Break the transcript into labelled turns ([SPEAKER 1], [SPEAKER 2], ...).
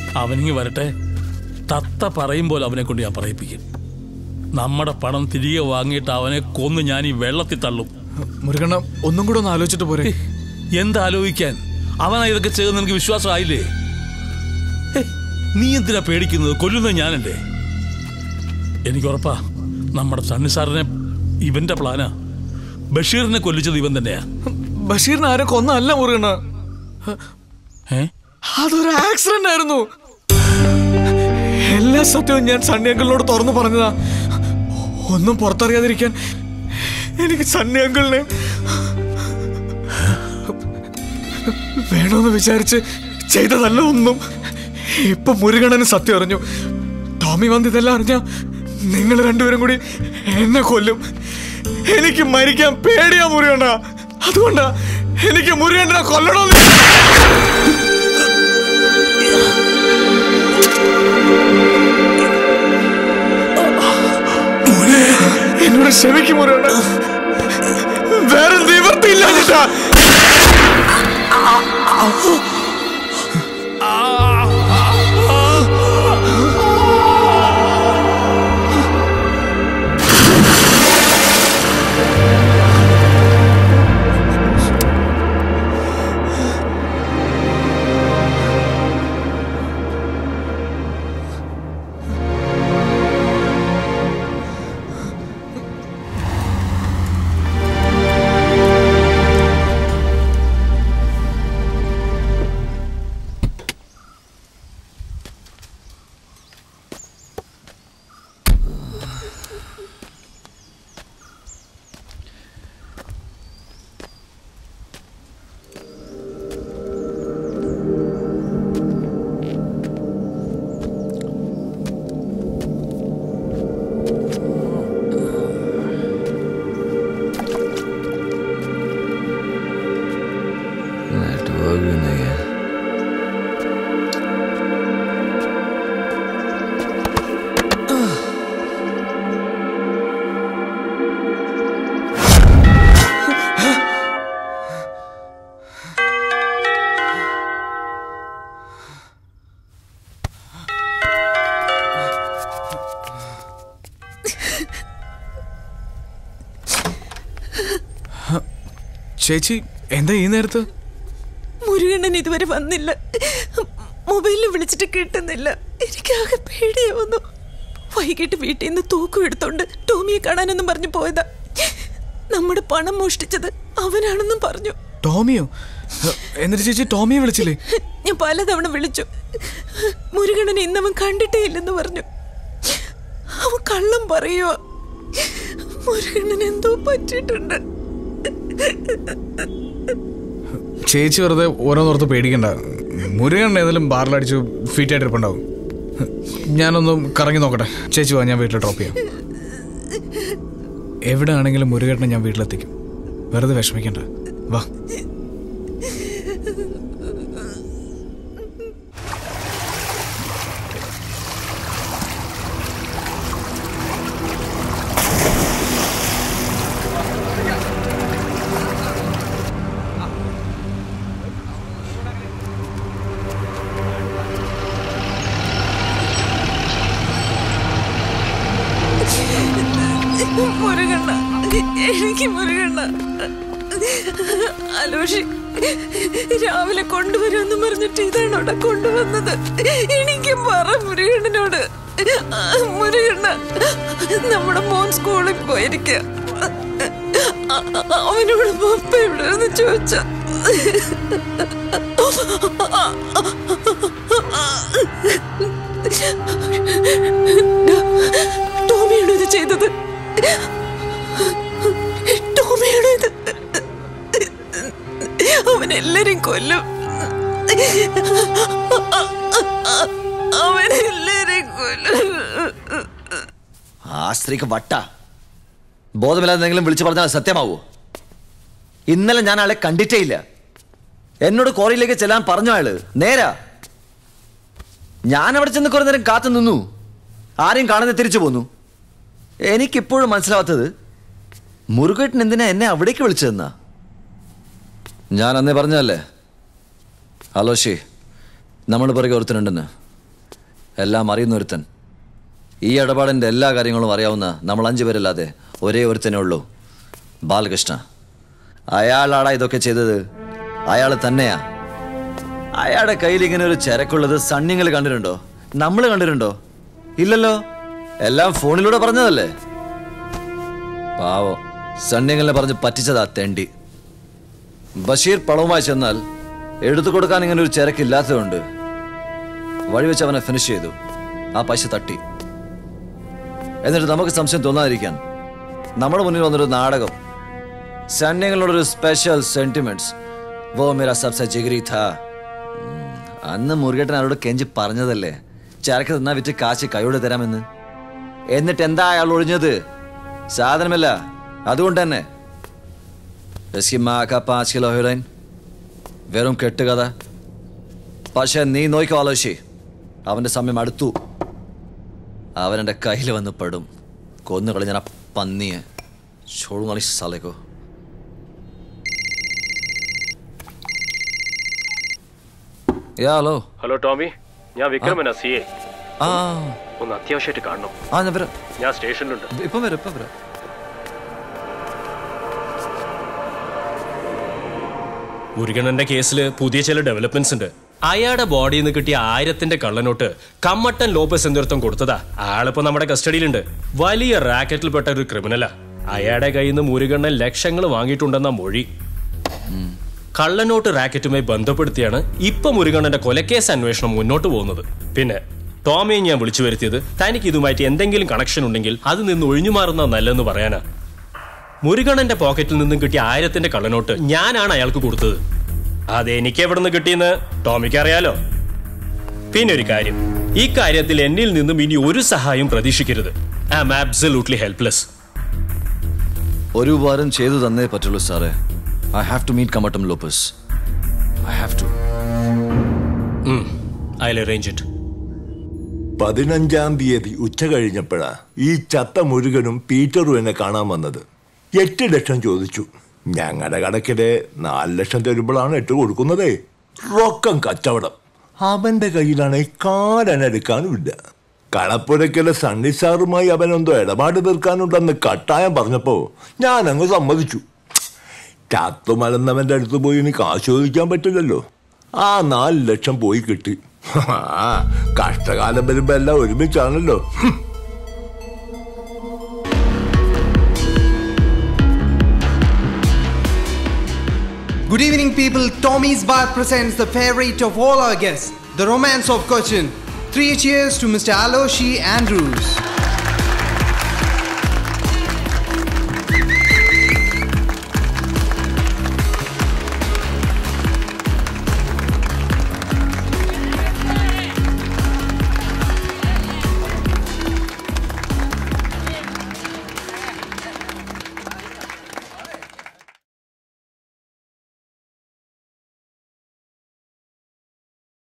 [SPEAKER 1] അവനിങ്ങി വരട്ടെ തത്ത പറയും പോലെ അവനെ കൊണ്ട് ഞാൻ പറയിപ്പിക്കും നമ്മുടെ പണം തിരികെ വാങ്ങിയിട്ട് അവനെ കൊന്ന് ഞാൻ ഈ വെള്ളത്തിൽ തള്ളും
[SPEAKER 2] മുരുകണ്ണ ഒന്നും കൂടെ ഒന്ന് ആലോചിച്ചിട്ട് പോരെ
[SPEAKER 1] എന്താലോചിക്കാൻ അവനാ ഇതൊക്കെ ചെയ്തെന്ന് എനിക്ക് വിശ്വാസമായില്ലേ ഹേ, നീ എന്തിനാ പേടിക്കുന്നത് കൊല്ലുന്നത് ഞാനല്ലേ എനിക്ക് ഉറപ്പാ നമ്മുടെ സണ്ണി സാറിനെ ഇവന്റെ പ്ലാനാ ബഷീറിനെ കൊല്ലിച്ചത് ഇവൻ തന്നെയാ
[SPEAKER 2] ബഷീറിനെ ആരെ കൊന്നല്ല മുരുകണ്ണ
[SPEAKER 1] ഏ
[SPEAKER 2] അതൊരു ആക്സിഡന്റ് ആയിരുന്നു എല്ലാ സത്യവും ഞാൻ സണ്ണി അങ്കിളിനോട് തുറന്നു പറഞ്ഞതാ ഒന്നും പുറത്തറിയാതിരിക്കാൻ എനിക്ക് സണ്ണി അങ്കിളിനെ വേണമെന്ന് വിചാരിച്ച് ചെയ്തതല്ല ഒന്നും ഇപ്പൊ മുരുകണ്ണന് സത്യം അറിഞ്ഞു ടോമി വന്ന് ഇതെല്ലാം അറിഞ്ഞ നിങ്ങൾ രണ്ടുപേരും കൂടി എന്നെ കൊല്ലും എനിക്ക് മരിക്കാൻ പേടിയാ മുരുകണ്ണ അതുകൊണ്ടാ എനിക്ക് മുരുകണ്ണനെ കൊല്ലണമെന്ന് എന്നോട് ക്ഷമിക്കും മുരുകണ്ണ വേറെ നിവർത്തിയില്ല ചേട്ടാ
[SPEAKER 3] नेटवर्क भी नहीं है
[SPEAKER 2] ചേച്ചി എന്താ ഈ നേരത്ത്
[SPEAKER 4] മുരുകണ്ണൻ ഇതുവരെ വന്നില്ല മൊബൈലിൽ വിളിച്ചിട്ട് കിട്ടുന്നില്ല എനിക്കാകെ പേടിയാവുന്നു വൈകിട്ട് വീട്ടിൽ നിന്ന് തൂക്കം എടുത്തോണ്ട് ടോമിയെ കാണാനെന്നും പറഞ്ഞു പോയതാ നമ്മുടെ പണം മോഷ്ടിച്ചത് അവനാണെന്നും പറഞ്ഞു
[SPEAKER 2] ടോമിയോ എന്നിട്ട് ചേച്ചി ടോമിയെ വിളിച്ചില്ലേ
[SPEAKER 4] ഞാൻ പലതവണ വിളിച്ചു മുരുകണ്ണനെ ഇന്നവൻ കണ്ടിട്ടേ ഇല്ലെന്ന് പറഞ്ഞു അവൻ കള്ളം പറയുക മുരുകണ്ണൻ എന്തോ പറ്റിയിട്ടുണ്ട്
[SPEAKER 2] ചേച്ചി വെറുതെ ഓരോന്നോർത്ത് പേടിക്കണ്ട മുരുകൻ ഏതെങ്കിലും ബാറിലടിച്ച് ഫീറ്റ് ആയിട്ട് ഇരിപ്പുണ്ടാവും ഞാനൊന്ന് കറങ്ങി നോക്കട്ടെ ചേച്ചി വാ ഞാൻ വീട്ടിൽ ഡ്രോപ്പ് ചെയ്യാം എവിടെ ആണെങ്കിലും മുരുകേട്ടനെ ഞാൻ വീട്ടിലെത്തിക്കും വെറുതെ വിഷമിക്കണ്ട വാ
[SPEAKER 4] മുരുകണ്ണ എനിക്ക് മുരുകണ്ണ അലോഷി രാവിലെ കൊണ്ടുവരുമെന്ന് പറഞ്ഞിട്ട് ഇതാണ് അവിടെ കൊണ്ടുവന്നത് എനിക്ക് പറ മുരുകണ്ണനോട് മുരുകണ്ണ നമ്മുടെ മോൻ സ്കൂളിൽ പോയിരിക്ക അവനോട് പപ്പ എവിടെയെന്ന് ചോദിച്ച ടോമിയാണോ ഇത് ചെയ്തത് ടോമിയാണോ ഇത് അവൻ എല്ലാരും കൊല്ലും അവൻ എല്ലാരും കൊല്ലും
[SPEAKER 3] ആ സ്ത്രീക്ക് വട്ട ബോധമില്ലാതെ എന്തെങ്കിലും വിളിച്ചു പറഞ്ഞാൽ സത്യമാവോ ഇന്നലെ ഞാൻ ആളെ കണ്ടിട്ടേ ഇല്ല എന്നോട് കോറിയിലേക്ക് ചെല്ലാൻ പറഞ്ഞു അയാള് നേരാ ഞാൻ അവിടെ ചെന്ന് കുറെ നേരം കാത്തു നിന്നു ആരെയും കാണാതെ തിരിച്ചു പോന്നു എനിക്കിപ്പോഴും മനസ്സിലാവാത്തത് മുരുകേട്ടൻ എന്തിനാ എന്നെ അവിടേക്ക് വിളിച്ചതെന്നാ ഞാൻ അന്നേ പറഞ്ഞതല്ലേ അലോഷി നമ്മൾ പിറകെ ഒരുത്തനുണ്ടെന്ന് എല്ലാം അറിയുന്ന ഒരുത്തൻ ഈ ഇടപാടിൻ്റെ എല്ലാ കാര്യങ്ങളും അറിയാവുന്ന നമ്മൾ അഞ്ചു പേരല്ലാതെ ഒരേ ഒരുത്തനേ ഉള്ളൂ ബാലകൃഷ്ണ അയാളാടാ ഇതൊക്കെ ചെയ്തത് അയാൾ തന്നെയാ അയാളുടെ കയ്യിൽ ഇങ്ങനെ ഒരു ചരക്കുള്ളത് സണ്ണിങ്ങൾ കണ്ടിട്ടുണ്ടോ നമ്മൾ കണ്ടിട്ടുണ്ടോ ഇല്ലല്ലോ എല്ലാം ഫോണിലൂടെ പറഞ്ഞതല്ലേ പാവം സണ്ണിങ്ങളെ പറഞ്ഞ് പറ്റിച്ചതാ തെണ്ടി ബഷീർ പണവുമായി ചെന്നാൽ എടുത്തു കൊടുക്കാൻ ഇങ്ങനെ ഒരു ചരക്കില്ലാത്തതുകൊണ്ട് വഴിവെച്ച് അവനെ ഫിനിഷ് ചെയ്തു ആ പൈസ തട്ടി എന്നിട്ട് നമുക്ക് സംശയം തോന്നാതിരിക്കാൻ നമ്മുടെ മുന്നിൽ വന്നൊരു നാടകം സണ്ണിങ്ങളോടൊരു സ്പെഷ്യൽ സെന്റിമെന്റ്സ് വോ മേര സബ്സെ ജിഗരി ഥാ ഉം, അന്ന് മുരുകേട്ടൻ അവരോട് കെഞ്ചി പറഞ്ഞതല്ലേ ചരക്ക് തന്നാ വിറ്റ് കാശ് കൈയോടെ തരാമെന്ന് എന്നിട്ട് എന്താ അയാൾ ഒഴിഞ്ഞത് സാധനമല്ല അതുകൊണ്ട് തന്നെ രസ്കിമാക്ക പാഞ്ച് കിലോ ഹീറോയിൻ വെറും കെട്ടുകഥ പക്ഷെ നീ നോക്കിക്കോ ആലോചിച്ച് അവന്റെ സമയം അടുത്തു അവനെന്റെ കയ്യിൽ വന്ന് പെടും കൊന്നു കളഞ്ഞ പന്നിയെ ചോളുകളി സ്ഥലേക്കോ യാ ഹലോ
[SPEAKER 5] ഹലോ ടോമി ഞാൻ വിക്രമനാ സി എ
[SPEAKER 3] ആ
[SPEAKER 5] ഒന്ന് അത്യാവശ്യമായിട്ട് കാണണം
[SPEAKER 3] ആ ഞാൻ വരാം
[SPEAKER 5] ഞാൻ സ്റ്റേഷനിലുണ്ട്
[SPEAKER 3] ഇപ്പം വരാം ഇപ്പം വരാം
[SPEAKER 5] മുരുകണ്ണന്റെ കേസിൽ പുതിയ ചില ഡെവലപ്മെന്റ്സ് ഉണ്ട് അയാളുടെ ബോഡിയിൽ നിന്ന് കിട്ടിയ ആയിരത്തിന്റെ കള്ളനോട്ട് കമ്മട്ടൻ ലോപ്പസ് എന്നിടത്തും കൊടുത്തതാ ആളിപ്പോ നമ്മുടെ കസ്റ്റഡിയിലുണ്ട് വലിയ റാക്കറ്റിൽപ്പെട്ട ഒരു ക്രിമിനലാ അയാളുടെ കയ്യിൽ നിന്ന് മുരുകണ്ണൻ ലക്ഷങ്ങൾ വാങ്ങിയിട്ടുണ്ടെന്ന മൊഴി കള്ളനോട്ട് റാക്കറ്റുമായി ബന്ധപ്പെടുത്തിയാണ് ഇപ്പൊ മുരുകണ്ണന്റെ കൊലക്കേസ് അന്വേഷണം മുന്നോട്ട് പോകുന്നത് പിന്നെ ടോമിയെ ഞാൻ വിളിച്ചു വരുത്തിയത് തനിക്ക് ഇതുമായിട്ട് എന്തെങ്കിലും കണക്ഷൻ ഉണ്ടെങ്കിൽ അത് നിന്ന് ഒഴിഞ്ഞു മാറുന്ന നല്ലതെന്ന് പറയാനാ മുരുകണ്ണന്റെ പോക്കറ്റിൽ നിന്നും കിട്ടിയ ആയിരത്തിന്റെ കള്ളനോട്ട് ഞാനാണ് അയാൾക്ക് കൊടുത്തത് അത് എനിക്ക് എവിടെ നിന്ന് കിട്ടിയെന്ന് ടോമിക്ക് അറിയാലോ പിന്നെ ഒരു കാര്യം ഈ കാര്യത്തിൽ എന്നിൽ നിന്നും ഇനി ഒരു സഹായം പ്രതീക്ഷിക്കരുത് ഐ ആം ആബ്സലൂട്ട്ലി ഹെൽപ്ലെസ്
[SPEAKER 3] ഒരു ഉപകാരം ചെയ്തു തന്നേ പറ്റുള്ളൂ സാറേ ഐ ഹാവ് ടു മീറ്റ് കമ്മട്ടം Lopez I have to
[SPEAKER 5] I arrange it
[SPEAKER 6] പതിനഞ്ചാം തീയതി ഉച്ച കഴിഞ്ഞപ്പോഴാ ഈ ചത്ത മുരുകനും പീറ്ററും എന്നെ കാണാൻ വന്നത് എട്ട് ലക്ഷം ചോദിച്ചു ഞങ്ങളുടെ കടക്കിടെ നാല് ലക്ഷം തരുമ്പോഴാണ് എട്ട് കൊടുക്കുന്നതേ റൊക്കം കച്ചവടം അവന്റെ കയ്യിലാണെ കാലനെടുക്കാനും ഇല്ല കളപ്പുരയ്ക്കലെ സണ്ണി സാറുമായി അവനെന്തോ ഇടപാട് തീർക്കാനുണ്ടെന്ന് കട്ടായം പറഞ്ഞപ്പോ ഞാൻ അങ്ങ് സമ്മതിച്ചു ചത്തുമലന്നവന്റെ അടുത്ത് പോയി ഇനി കാശ് ചോദിക്കാൻ പറ്റില്ലല്ലോ ആ നാല് ലക്ഷം പോയി കിട്ടി ആ കഷ്ടകാലം വരുമ്പോ എല്ലാം ഒരുമിച്ചാണല്ലോ ഹും.
[SPEAKER 7] Good evening, people. Tommy's Bar presents the favorite of all our guests, the romance of Cochin. Three cheers to Mr. Aloshi Andrews.